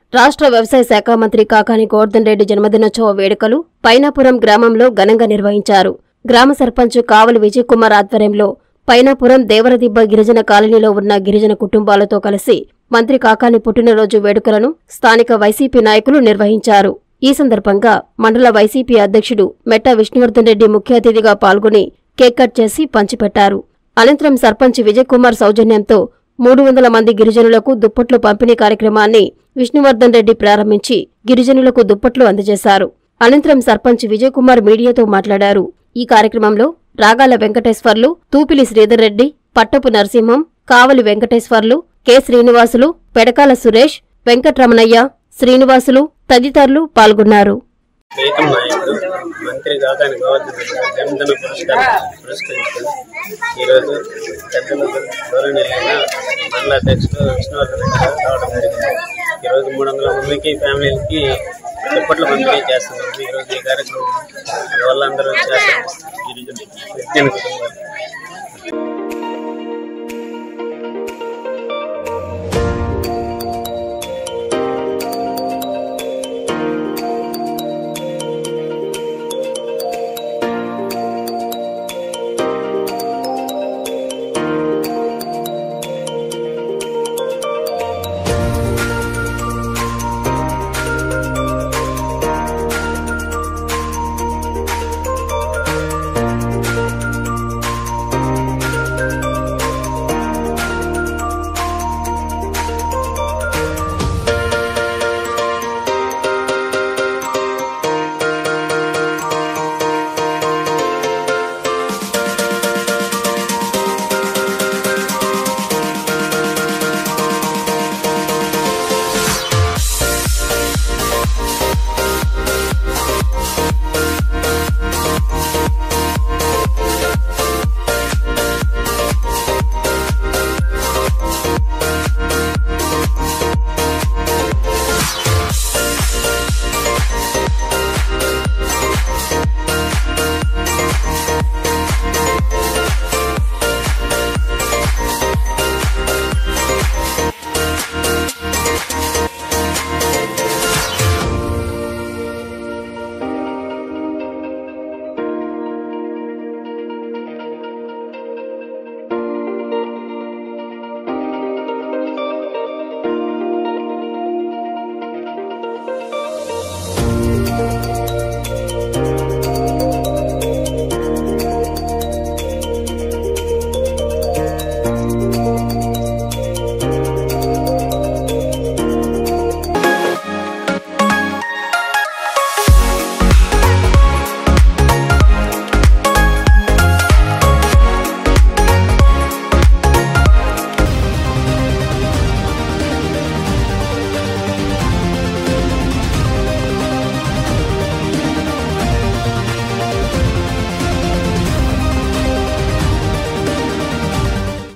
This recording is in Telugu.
రాష్ట్ర వ్యవసాయ శాఖ మంత్రి కాకాని గోవర్ధన్ రెడ్డి జన్మదినోత్సవ వేడుకలు పైనాపురం గ్రామంలో ఘనంగా నిర్వహించారు గ్రామ సర్పంచ్ కావలి విజయ్ కుమార్ ఆధ్వర్యంలో పైనాపురం దేవరదిబ్బ గిరిజన కాలనీలో ఉన్న గిరిజన కుటుంబాలతో కలిసి మంత్రి కాకాని పుట్టినరోజు వేడుకలను స్థానిక వైసీపీ నాయకులు నిర్వహించారు ఈ సందర్భంగా మండల వైసీపీ అధ్యక్షుడు మెట్ట విష్ణువర్ధన్ రెడ్డి ముఖ్య అతిథిగా పాల్గొని కేక్ కట్ చేసి పంచిపెట్టారు అనంతరం సర్పంచ్ విజయ్ కుమార్ సౌజన్యంతో మూడు వందల మంది గిరిజనులకు దుప్పట్లు పంపిణీ కార్యక్రమాన్ని విష్ణువర్ధన్ రెడ్డి ప్రారంభించి గిరిజనులకు దుప్పట్లు అందజేశారు అనంతరం సర్పంచ్ విజయ్ కుమార్ మీడియాతో మాట్లాడారు ఈ కార్యక్రమంలో రాగాల వెంకటేశ్వర్లు తూపిలి శ్రీధర్ రెడ్డి పట్టపు నరసింహం కావలి వెంకటేశ్వర్లు కె శ్రీనివాసులు పెడకాల సురేష్ వెంకట్రమణయ్య శ్రీనివాసులు తదితరులు పాల్గొన్నారు ప్రీతం నాయకుడు మంత్రి కాకాని గోవర్ధన్ రెడ్డి గారి జన్మదిన పురస్కారం పురస్కరించుకుని ఈరోజు పెద్దలు గౌరవనీయులైన మండల అధ్యక్షుడు విష్ణువర్ధన్ రెడ్డి గారు రావడం జరిగింది ఈరోజు మూడు వందల మందికి ఫ్యామిలీలకి దుప్పట్లు పంపిణీ చేస్తున్నాం ఈరోజు ఈ కార్యక్రమం వాళ్ళందరూ చేస్తారు గిరిజన గిరిజన కుటుంబాలు